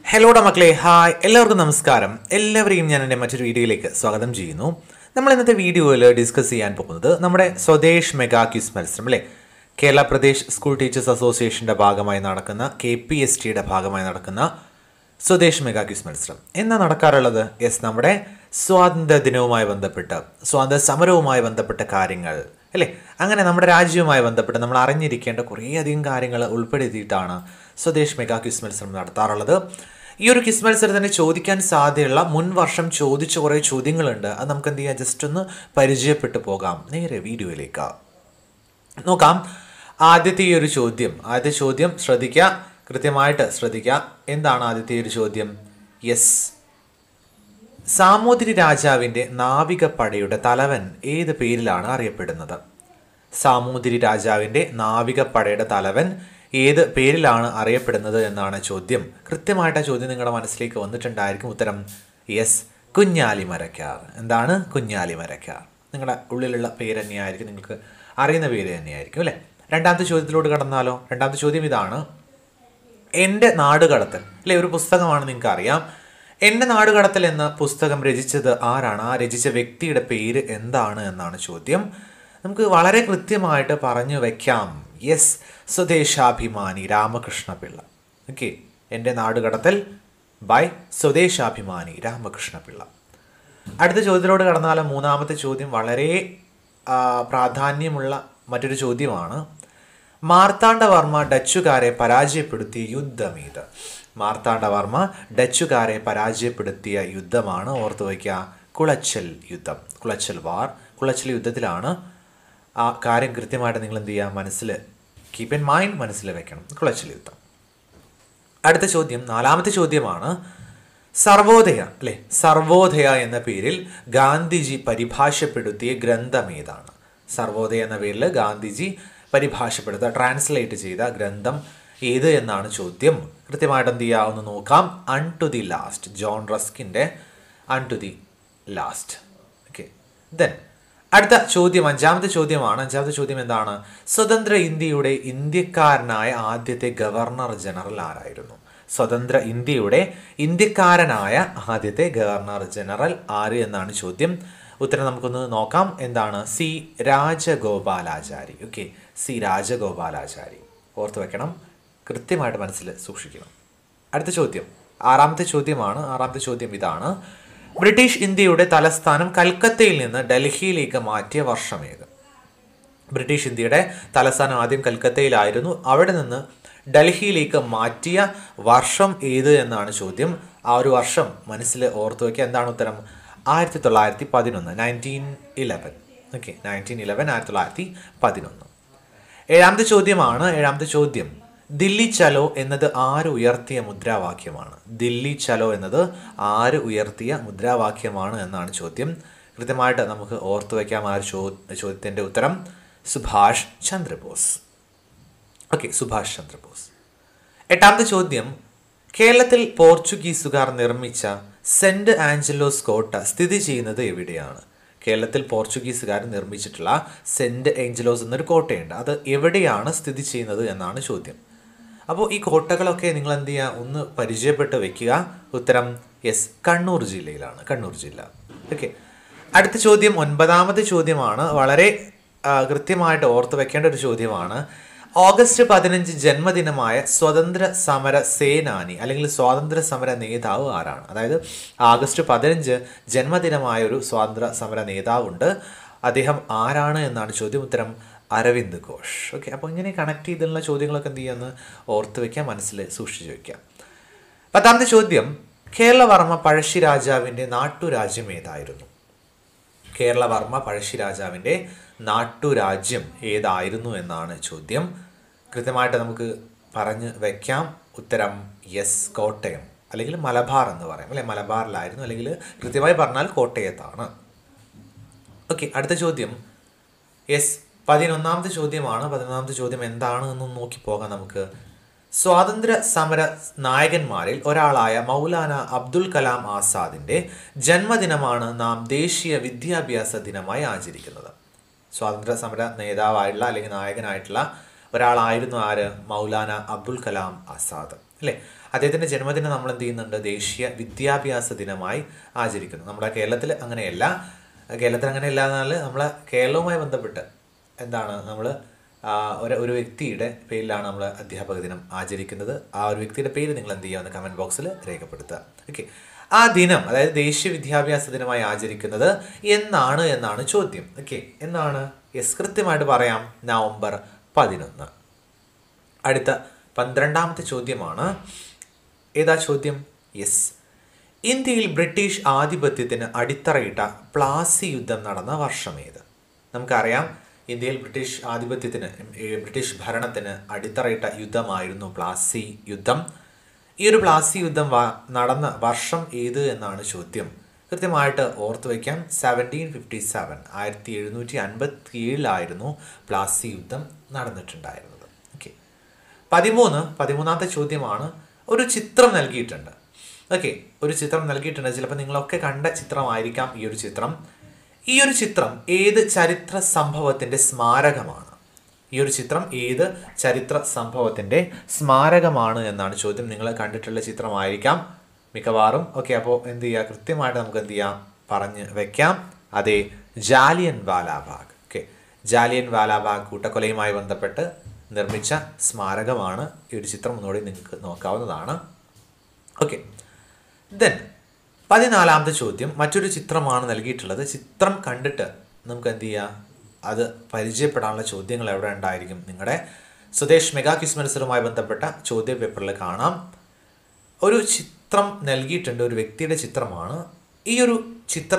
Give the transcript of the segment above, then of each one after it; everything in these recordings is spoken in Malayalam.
ഹലോടെ മക്കളെ ഹായ് എല്ലാവർക്കും നമസ്കാരം എല്ലാവരെയും ഞാൻ എൻ്റെ മറ്റൊരു വീഡിയോയിലേക്ക് സ്വാഗതം ചെയ്യുന്നു നമ്മൾ ഇന്നത്തെ വീഡിയോയിൽ ഡിസ്കസ് ചെയ്യാൻ പോകുന്നത് നമ്മുടെ സ്വദേശ് മെഗാ ക്യൂസ് മത്സരം അല്ലേ കേരള പ്രദേശ് സ്കൂൾ ടീച്ചേഴ്സ് അസോസിയേഷൻ്റെ ഭാഗമായി നടക്കുന്ന കെ പി എസ് ടിയുടെ ഭാഗമായി നടക്കുന്ന സ്വദേശ് മെഗാ ക്യൂസ് മത്സരം എന്നാ നടക്കാറുള്ളത് യെസ് നമ്മുടെ സ്വാതന്ത്ര്യ ദിനവുമായി ബന്ധപ്പെട്ട് സ്വാതന്ത്ര്യ സമരവുമായി ബന്ധപ്പെട്ട കാര്യങ്ങൾ അല്ലേ അങ്ങനെ നമ്മുടെ രാജ്യവുമായി ബന്ധപ്പെട്ട് നമ്മൾ അറിഞ്ഞിരിക്കേണ്ട കുറേയധികം കാര്യങ്ങൾ ഉൾപ്പെടുത്തിയിട്ടാണ് സ്വദേശ് മെഗാ ക്വിസ് മത്സരം നടത്താറുള്ളത് ഈ ഒരു ക്വിസ് മത്സരത്തിന് ചോദിക്കാൻ സാധ്യതയുള്ള മുൻ വർഷം ചോദിച്ച കുറേ ചോദ്യങ്ങളുണ്ട് അത് നമുക്ക് എന്ത് ചെയ്യാം ജസ്റ്റ് ഒന്ന് പരിചയപ്പെട്ടു പോകാം നേരെ വീഡിയോയിലേക്ക് നോക്കാം ആദ്യത്തെ ഈ ഒരു ചോദ്യം ആദ്യത്തെ ചോദ്യം ശ്രദ്ധിക്കുക കൃത്യമായിട്ട് ശ്രദ്ധിക്കുക എന്താണ് ആദ്യത്തെ ഈ ഒരു ചോദ്യം യെസ് സാമൂതിരി രാജാവിൻ്റെ നാവികപ്പടയുടെ തലവൻ ഏത് പേരിലാണ് അറിയപ്പെടുന്നത് സാമൂതിരി രാജാവിൻ്റെ നാവികപ്പടയുടെ തലവൻ ഏത് പേരിലാണ് അറിയപ്പെടുന്നത് എന്നാണ് ചോദ്യം കൃത്യമായിട്ട് ആ ചോദ്യം നിങ്ങളുടെ മനസ്സിലേക്ക് വന്നിട്ടുണ്ടായിരിക്കും ഉത്തരം യെസ് കുഞ്ഞാലി മരക്കാർ എന്താണ് കുഞ്ഞാലി മരക്കാർ നിങ്ങളുടെ ഉള്ളിലുള്ള പേര് തന്നെയായിരിക്കും നിങ്ങൾക്ക് അറിയുന്ന പേര് തന്നെയായിരിക്കും അല്ലേ രണ്ടാമത്തെ ചോദ്യത്തിലോട്ട് കടന്നാലോ രണ്ടാമത്തെ ചോദ്യം ഇതാണ് എൻ്റെ നാടുകടത്തൽ അല്ലെ ഒരു പുസ്തകമാണ് നിങ്ങൾക്ക് അറിയാം എൻ്റെ നാടുകടത്തൽ എന്ന പുസ്തകം രചിച്ചത് ആരാണ് ആ രചിച്ച വ്യക്തിയുടെ പേര് എന്താണ് എന്നാണ് ചോദ്യം നമുക്ക് വളരെ കൃത്യമായിട്ട് പറഞ്ഞു വെക്കാം യെസ് സ്വദേശാഭിമാനി രാമകൃഷ്ണ പിള്ള ഓക്കെ എൻ്റെ നാടുകടത്തൽ ബൈ സ്വദേശാഭിമാനി രാമകൃഷ്ണ പിള്ള അടുത്ത ചോദ്യത്തിലോട്ട് കടന്നാൽ മൂന്നാമത്തെ ചോദ്യം വളരെ ആ, പ്രാധാന്യമുള്ള മറ്റൊരു ചോദ്യമാണ് മാർത്താണ്ഡവർമ്മ ഡച്ചുകാരെ പരാജയപ്പെടുത്തിയ യുദ്ധം ഇത് മാർത്താണ്ഡവർമ്മ ഡച്ചുകാരെ പരാജയപ്പെടുത്തിയ യുദ്ധമാണ് ഓർത്തു വയ്ക്കുക കുളച്ചൽ യുദ്ധം കുളച്ചൽ വാർ കുളച്ചൽ യുദ്ധത്തിലാണ് ആ കാര്യം കൃത്യമായിട്ട് നിങ്ങൾ എന്ത് ചെയ്യുക മനസ്സിൽ കീപ്പ് ഇൻ മൈൻഡ് മനസ്സിൽ വെക്കണം കുളച്ചൽ യുദ്ധം അടുത്ത ചോദ്യം നാലാമത്തെ ചോദ്യമാണ് സർവോദയ അല്ലെ സർവോദയ എന്ന പേരിൽ ഗാന്ധിജി പരിഭാഷപ്പെടുത്തിയ ഗ്രന്ഥം ഏതാണ് സർവോദയ എന്ന പേരിൽ ഗാന്ധിജി പരിഭാഷപ്പെടുത്തുക ട്രാൻസ്ലേറ്റ് ചെയ്ത ഗ്രന്ഥം ഏത് എന്നാണ് ചോദ്യം കൃത്യമായിട്ട് എന്ത് ചെയ്യുക ഒന്ന് നോക്കാം unto the last John റസ്കിൻ്റെ unto the last okay then അടുത്ത ചോദ്യം അഞ്ചാമത്തെ ചോദ്യമാണ് അഞ്ചാമത്തെ ചോദ്യം എന്താണ് സ്വതന്ത്ര ഇന്ത്യയുടെ ഇന്ത്യക്കാരനായ ആദ്യത്തെ ഗവർണർ ജനറൽ ആരായിരുന്നു സ്വതന്ത്ര ഇന്ത്യയുടെ ഇന്ത്യക്കാരനായ ആദ്യത്തെ ഗവർണർ ജനറൽ ആര് എന്നാണ് ചോദ്യം ഉത്തരം നമുക്കൊന്ന് നോക്കാം എന്താണ് C Rajagopalachari okay C Rajagopalachari ഓർത്ത് വെക്കണം കൃത്യമായിട്ട് മനസ്സിൽ സൂക്ഷിക്കണം അടുത്ത ചോദ്യം ആറാമത്തെ ചോദ്യമാണ് ആറാമത്തെ ചോദ്യം ഇതാണ് ബ്രിട്ടീഷ് ഇന്ത്യയുടെ തലസ്ഥാനം കൽക്കത്തയിൽ നിന്ന് ഡൽഹിയിലേക്ക് മാറ്റിയ വർഷമേത് ബ്രിട്ടീഷ് ഇന്ത്യയുടെ തലസ്ഥാനം ആദ്യം കൽക്കത്തയിലായിരുന്നു അവിടെ നിന്ന് ഡൽഹിയിലേക്ക് മാറ്റിയ വർഷം ഏത് എന്നാണ് ചോദ്യം ആ ഒരു വർഷം മനസ്സിൽ ഓർത്തു വയ്ക്കുക എന്താണ് ഉത്തരം ആയിരത്തി തൊള്ളായിരത്തി പതിനൊന്ന് nineteen eleven okay nineteen eleven ആയിരത്തി തൊള്ളായിരത്തി പതിനൊന്ന് ഏഴാമത്തെ ചോദ്യമാണ് ഏഴാമത്തെ ചോദ്യം ദില്ലി ചലോ എന്നത് ആര് ഉയർത്തിയ മുദ്രാവാക്യമാണ് ദില്ലി ചലോ എന്നത് ആര് ഉയർത്തിയ മുദ്രാവാക്യമാണ് എന്നാണ് ചോദ്യം കൃത്യമായിട്ട് നമുക്ക് ഓർത്തു വയ്ക്കാം ആ ഒരു ചോ ചോദ്യത്തിൻ്റെ ഉത്തരം സുഭാഷ് ചന്ദ്രബോസ് ഓക്കെ സുഭാഷ് ചന്ദ്രബോസ് എട്ടാമത്തെ ചോദ്യം കേരളത്തിൽ പോർച്ചുഗീസുകാർ നിർമ്മിച്ച സെന്റ് ആഞ്ചലോസ് കോട്ട സ്ഥിതി ചെയ്യുന്നത് എവിടെയാണ് കേരളത്തിൽ പോർച്ചുഗീസുകാർ നിർമ്മിച്ചിട്ടുള്ള സെന്റ് ഏഞ്ചലോസ് എന്നൊരു കോട്ടയുണ്ട് അത് എവിടെയാണ് സ്ഥിതി ചെയ്യുന്നത് എന്നാണ് ചോദ്യം അപ്പോൾ ഈ കോട്ടകളൊക്കെ നിങ്ങൾ എന്ത് ചെയ്യുക ഒന്ന് പരിചയപ്പെട്ട് വെക്കുക ഉത്തരം യെസ് കണ്ണൂർ ജില്ലയിലാണ് കണ്ണൂർ ജില്ല ഓക്കെ അടുത്ത ചോദ്യം ഒൻപതാമത്തെ ചോദ്യമാണ് വളരെ ആ, കൃത്യമായിട്ട് ഓർത്ത് വെക്കേണ്ട ഒരു ചോദ്യമാണ് ഓഗസ്റ്റ് പതിനഞ്ച് ജന്മദിനമായ സ്വതന്ത്ര സമര സേനാനി അല്ലെങ്കിൽ സ്വാതന്ത്ര്യ സമര നേതാവ് ആരാണ് അതായത് ആഗസ്റ്റ് പതിനഞ്ച് ജന്മദിനമായ ഒരു സ്വാതന്ത്ര്യ സമര നേതാവുണ്ട് അദ്ദേഹം ആരാണ് എന്നാണ് ചോദ്യം ഉത്തരം അരവിന്ദ് ഘോഷ് ഓക്കെ അപ്പോൾ ഇങ്ങനെ കണക്ട് ചെയ്തിട്ടുള്ള ചോദ്യങ്ങളൊക്കെ എന്ത് ചെയ്യാന്ന് ഓർത്ത് വെക്കാം മനസ്സിൽ സൂക്ഷിച്ചു വെക്കാം പത്താമത്തെ ചോദ്യം കേരളവർമ്മ പഴശ്ശി രാജാവിൻ്റെ നാട്ടുരാജ്യം ഏതായിരുന്നു കേരളവർമ്മ പഴശ്ശി രാജാവിൻ്റെ നാട്ടുരാജ്യം ഏതായിരുന്നു എന്നാണ് ചോദ്യം കൃത്യമായിട്ട് നമുക്ക് പറഞ്ഞ് വെക്കാം ഉത്തരം യെസ് കോട്ടയം അല്ലെങ്കിൽ മലബാർ എന്ന് പറയും അല്ലെ മലബാറിലായിരുന്നു അല്ലെങ്കിൽ കൃത്യമായി പറഞ്ഞാൽ കോട്ടയത്താണ് ഓക്കെ അടുത്ത ചോദ്യം യെസ് പതിനൊന്നാമത്തെ ചോദ്യമാണ് പതിനൊന്നാമത്തെ ചോദ്യം എന്താണ് എന്ന് നോക്കി പോകാം നമുക്ക് സ്വാതന്ത്ര്യ സമര നായകന്മാരിൽ ഒരാളായ മൗലാന അബ്ദുൽ കലാം ആസാദിൻ്റെ ജന്മദിനമാണ് നാം ദേശീയ വിദ്യാഭ്യാസ ദിനമായി ആചരിക്കുന്നത് സ്വാതന്ത്ര്യ സമര നേതാവായിട്ടുള്ള അല്ലെങ്കിൽ നായകനായിട്ടുള്ള ഒരാളായിരുന്നു ആര് മൗലാന അബ്ദുൽ കലാം ആസാദ് അല്ലേ അദ്ദേഹത്തിൻ്റെ ജന്മദിനം നമ്മൾ എന്ത് ചെയ്യുന്നുണ്ട് ദേശീയ വിദ്യാഭ്യാസ ദിനമായി ആചരിക്കുന്നു നമ്മുടെ കേരളത്തിൽ അങ്ങനെയല്ല കേരളത്തിൽ അങ്ങനെയല്ല എന്നാൽ നമ്മളെ കേരളവുമായി ബന്ധപ്പെട്ട് എന്താണ് നമ്മൾ ഒരു ഒരു വ്യക്തിയുടെ പേരിലാണ് നമ്മൾ അധ്യാപക ദിനം ആചരിക്കുന്നത് ആ ഒരു വ്യക്തിയുടെ പേര് നിങ്ങൾ എന്ത് ചെയ്യുക കമൻറ്റ് ബോക്സിൽ രേഖപ്പെടുത്തുക ഓക്കെ ആ ദിനം അതായത് ദേശീയ വിദ്യാഭ്യാസ ദിനമായി ആചരിക്കുന്നത് എന്നാണ് എന്നാണ് ചോദ്യം ഓക്കെ എന്നാണ് യെസ് കൃത്യമായിട്ട് പറയാം നവംബർ പതിനൊന്ന് അടുത്ത പന്ത്രണ്ടാമത്തെ ചോദ്യമാണ് ഏതാ ചോദ്യം യെസ് ഇന്ത്യയിൽ ബ്രിട്ടീഷ് ആധിപത്യത്തിന് അടിത്തറയിട്ട പ്ലാസി യുദ്ധം നടന്ന വർഷം ഏത് നമുക്കറിയാം ഇന്ത്യയിൽ ബ്രിട്ടീഷ് ആധിപത്യത്തിന് ഏ, ബ്രിട്ടീഷ് ഭരണത്തിന് അടിത്തറയിട്ട യുദ്ധമായിരുന്നു പ്ലാസി യുദ്ധം ഈ ഒരു പ്ലാസി യുദ്ധം വ- നടന്ന വർഷം ഏത് എന്നാണ് ചോദ്യം കൃത്യമായിട്ട് ഓർത്ത് വയ്ക്കാം സെവൻറ്റീൻ ഫിഫ്റ്റി സെവൻ ആയിരത്തി എഴുന്നൂറ്റി അൻപത്തി ഏഴിലായിരുന്നു പ്ലാസി യുദ്ധം നടന്നിട്ടുണ്ടായിരുന്നത് ഓക്കെ പതിമൂന്ന് പതിമൂന്നാമത്തെ ചോദ്യമാണ് ഒരു ചിത്രം നൽകിയിട്ടുണ്ട് ഓക്കെ ഒരു ചിത്രം നൽകിയിട്ടുണ്ട് ചിലപ്പോൾ നിങ്ങളൊക്കെ കണ്ട ചിത്രമായിരിക്കാം ഈ ഒരു ചിത്രം ഈ ഒരു ചിത്രം ഏത് ചരിത്ര സംഭവത്തിൻ്റെ സ്മാരകമാണ് ഈ ഒരു ചിത്രം ഏത് ചരിത്ര സംഭവത്തിൻ്റെ സ്മാരകമാണ് എന്നാണ് ചോദ്യം നിങ്ങൾ കണ്ടിട്ടുള്ള ചിത്രമായിരിക്കാം മിക്കവാറും ഓക്കെ അപ്പോൾ എന്ത് ചെയ്യുക കൃത്യമായിട്ട് നമുക്ക് എന്ത് ചെയ്യാം പറഞ്ഞ് വെക്കാം അതെ ജാലിയൻ വാലാബാഗ് ഓക്കെ ജാലിയൻ വാലാബാഗ് കൂട്ടക്കൊലയുമായി ബന്ധപ്പെട്ട് നിർമ്മിച്ച സ്മാരകമാണ് ഈ ഒരു ചിത്രം ഒന്നുകൂടി നിങ്ങൾക്ക് നോക്കാവുന്നതാണ് ഓക്കെ ദെൻ പതിനാലാമത്തെ ചോദ്യം മറ്റൊരു ചിത്രമാണ് നൽകിയിട്ടുള്ളത് ചിത്രം കണ്ടിട്ട് നമുക്ക് എന്ത് ചെയ്യാം അത് പരിചയപ്പെടാനുള്ള ചോദ്യങ്ങൾ എവിടെ ഉണ്ടായിരിക്കും നിങ്ങളുടെ സ്വദേശ് മെഗാ ക്വിസ് മത്സരവുമായി ബന്ധപ്പെട്ട ചോദ്യ പേപ്പറിൽ കാണാം ഒരു ചിത്രം നൽകിയിട്ടുണ്ട് ഒരു വ്യക്തിയുടെ ചിത്രമാണ് ഈ ഒരു ചിത്ര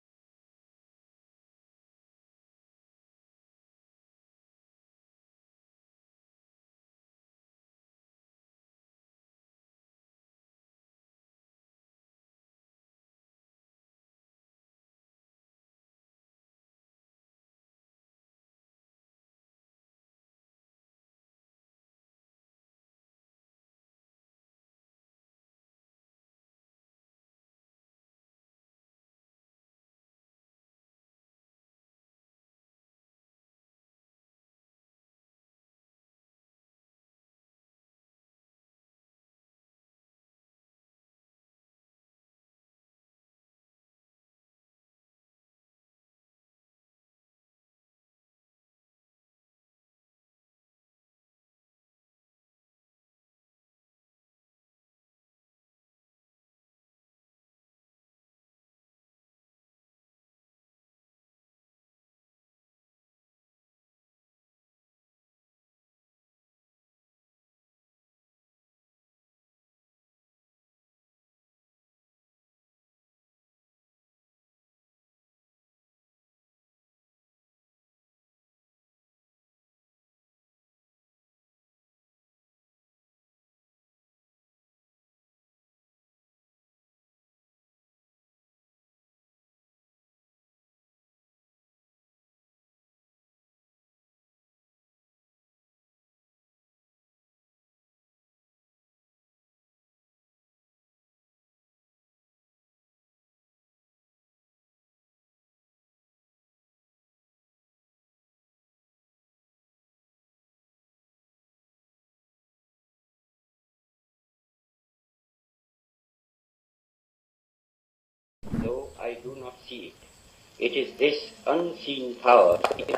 though I do not see it. It is this unseen power.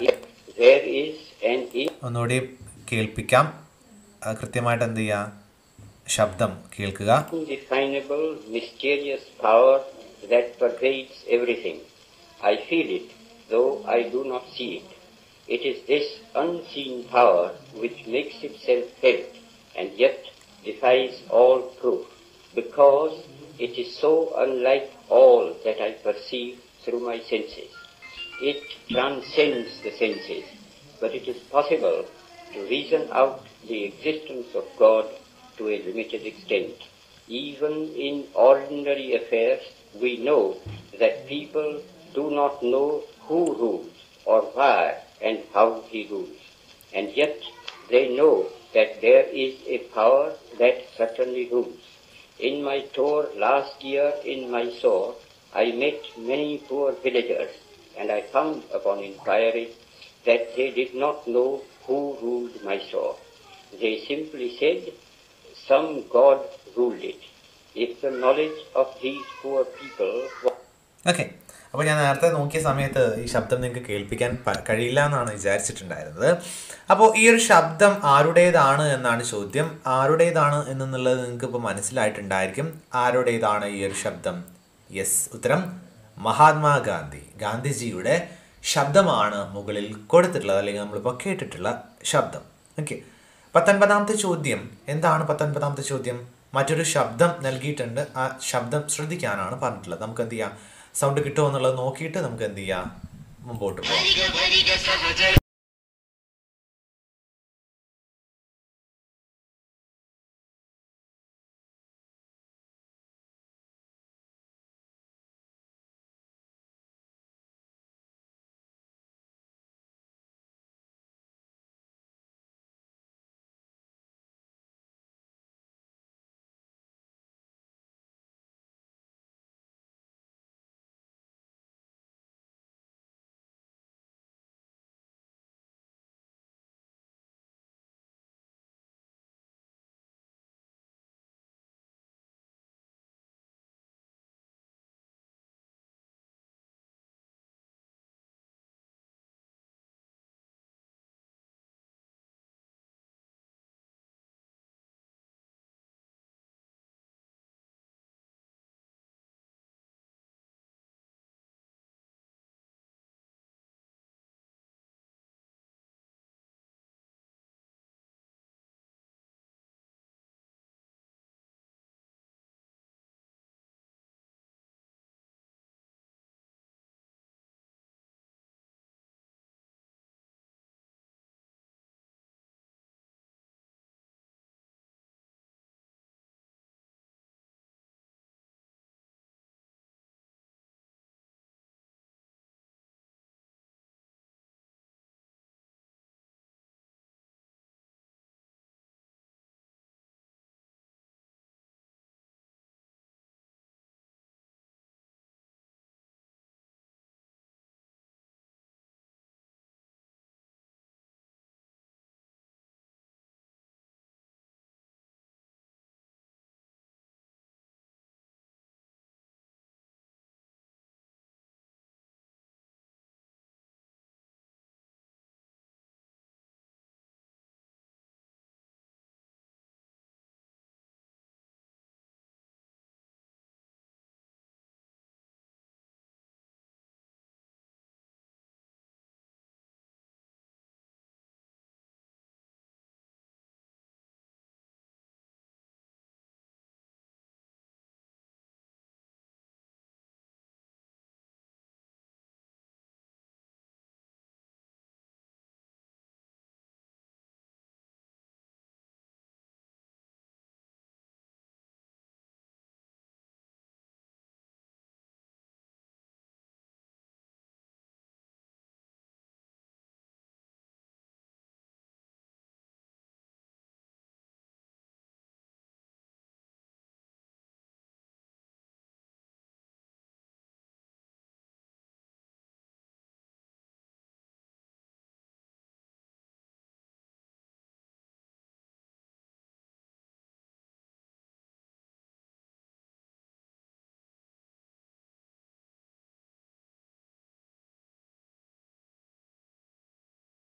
There is an ഒന്നുകൂടി കേൾപ്പിക്കാം അത് കൃത്യമായിട്ട് എന്ത് ചെയ്യുക ശബ്ദം കേൾക്കുക indefinable, mysterious power that pervades everything. I feel it, though I do not see it. It is this unseen power which makes itself felt and yet defies all proof, because it is so unlike all that I perceive through my senses. It transcends the senses, but it is possible to reason out the existence of God to a limited extent. Even in ordinary affairs, we know that people do not know who rules or why and how he rules. And yet they know that there is a power that certainly rules. In my tour last year in Mysore, I met many poor villagers and I found upon inquiry that they did not know who ruled Mysore. They simply said, some god ruled it. If the knowledge of these poor people was okay അപ്പോൾ ഞാൻ നേരത്തെ നോക്കിയ സമയത്ത് ഈ ശബ്ദം നിങ്ങൾക്ക് കേൾപ്പിക്കാൻ പ- കഴിയില്ല എന്നാണ് വിചാരിച്ചിട്ടുണ്ടായിരുന്നത് അപ്പോൾ ഈ ഒരു ശബ്ദം ആരുടേതാണ് എന്നാണ് ചോദ്യം ആരുടേതാണ് എന്നുള്ളത് നിങ്ങൾക്ക് ഇപ്പോൾ മനസ്സിലായിട്ടുണ്ടായിരിക്കും ആരുടേതാണ് ഈ ഒരു ശബ്ദം യെസ് ഉത്തരം മഹാത്മാഗാന്ധി ഗാന്ധിജിയുടെ ശബ്ദമാണ് മുകളിൽ കൊടുത്തിട്ടുള്ളത് അല്ലെങ്കിൽ നമ്മളിപ്പോൾ കേട്ടിട്ടുള്ള ശബ്ദം ഓക്കെ പത്തൊൻപതാമത്തെ ചോദ്യം എന്താണ് പത്തൊൻപതാമത്തെ ചോദ്യം മറ്റൊരു ശബ്ദം നൽകിയിട്ടുണ്ട് ആ ശബ്ദം ശ്രദ്ധിക്കാനാണ് പറഞ്ഞിട്ടുള്ളത് നമുക്ക് എന്ത് ചെയ്യാം സൗണ്ട് കിട്ടുമോ എന്നുള്ളത് നോക്കിയിട്ട് നമുക്ക് എന്ത് ചെയ്യാം മുമ്പോട്ട് പോകാം